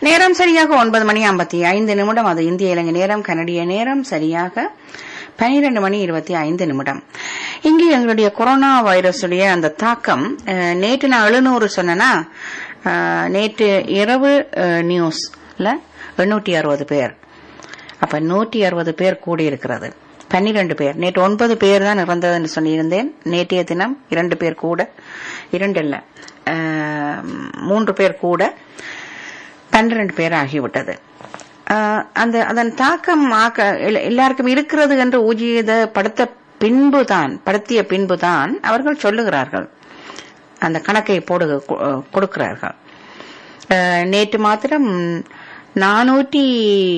நேரம் சரியாக ஒன்பது மணி ஐம்பத்தி ஐந்து நிமிடம் அது இந்திய இலங்கை நேரம் கனடிய நேரம் சரியாக பனிரெண்டு மணி இருபத்தி ஐந்து நிமிடம் இங்கே எங்களுடைய கொரோனா வைரஸுடைய அந்த தாக்கம் அஹ், நேற்று நான் எழுநூறு சொன்னேன்னா அஹ், நேற்று இரவு அஹ், நியூஸ்ல எண்ணூற்றி அறுபது பேர் அப்ப நூற்றி அறுபது பேர் கூடியிருக்கிறது பன்னிரண்டு பேர் நேற்று ஒன்பது பேர் தான் இறந்ததுன்னு சொல்லியிருந்தேன் நேற்றைய தினம் இரண்டு பேர் கூட இரண்டு இல்ல அஹ், மூன்று பேர் கூட பன்னிரண்டு பேர் ஆகிவிட்டது அஹ், அந்த அதன் தாக்கம் ஆக்க எல்லா- எல்லாருக்கும் இருக்கிறது என்று ஊதியப்படுத்த பின்புதான் படுத்திய பின்புதான் அவர்கள் சொல்லுகிறார்கள் அந்த கணக்கை போடு கொ- கொடுக்கிறார்கள் அஹ், நேற்று மாத்திரம் நானூற்றி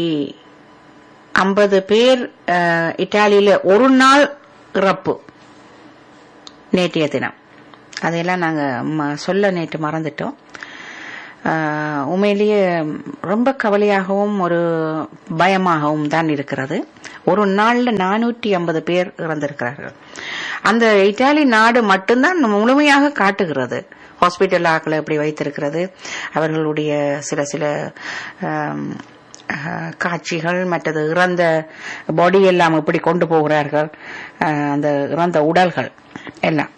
ஐம்பது பேர் அஹ், இத்தாலியில ஒரு நாள் இறப்பு நேற்றைய தினம் அதையெல்லாம் நாங்க ம- சொல்ல நேற்று மறந்துட்டோம் அஹ், உண்மையிலேயே ரொம்ப கவலையாகவும் ஒரு பயமாகவும் தான் இருக்கிறது ஒரு நாள்ல நானூற்றி ஐம்பது பேர் இறந்திருக்கிறார்கள் அந்த இத்தாலி நாடு மட்டும்தான் முழுமையாக காட்டுகிறது ஹாஸ்பிட்டல் ஆக்களை எப்படி வைத்திருக்கிறது அவர்களுடைய சில சில ஆம், அஹ், காட்சிகள் மற்றது இறந்த பாடி எல்லாம் எப்படி கொண்டு போகிறார்கள் அஹ், அந்த இறந்த உடல்கள் எல்லாம்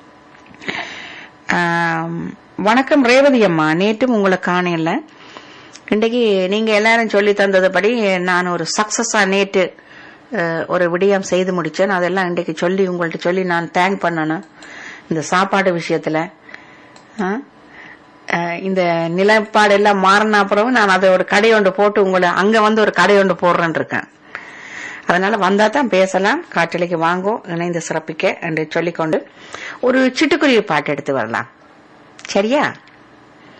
ஆம், வணக்கம் ரேவதி அம்மா நேற்றும் உங்களை காணல இன்றைக்கு நீங்க எல்லாரும் சொல்லி தந்ததுபடி நான் ஒரு சக்சஸா நேற்று அஹ், ஒரு விடயம் செய்து முடிச்சேன் அதெல்லாம் இன்றைக்கு சொல்லி உங்கள்ட்ட சொல்லி நான் தேங்க் பண்ணணும் இந்த சாப்பாடு விஷயத்துல ஆ? அஹ், இந்த நிலப்பாடு எல்லாம் மாறின அப்புறம் நான் அதை ஒரு கடை ஒன்று போட்டு உங்களை அங்க வந்து ஒரு கடை ஒன்று போடுறேன்னு இருக்கேன் அதனால வந்தா தான் பேசலாம் காற்றலைக்கு வாங்கோ இணைந்து சிறப்பிக்க என்று சொல்லிக்கொண்டு ஒரு சிட்டுக்குருவி பாட்டு எடுத்து வரலாம் சரியா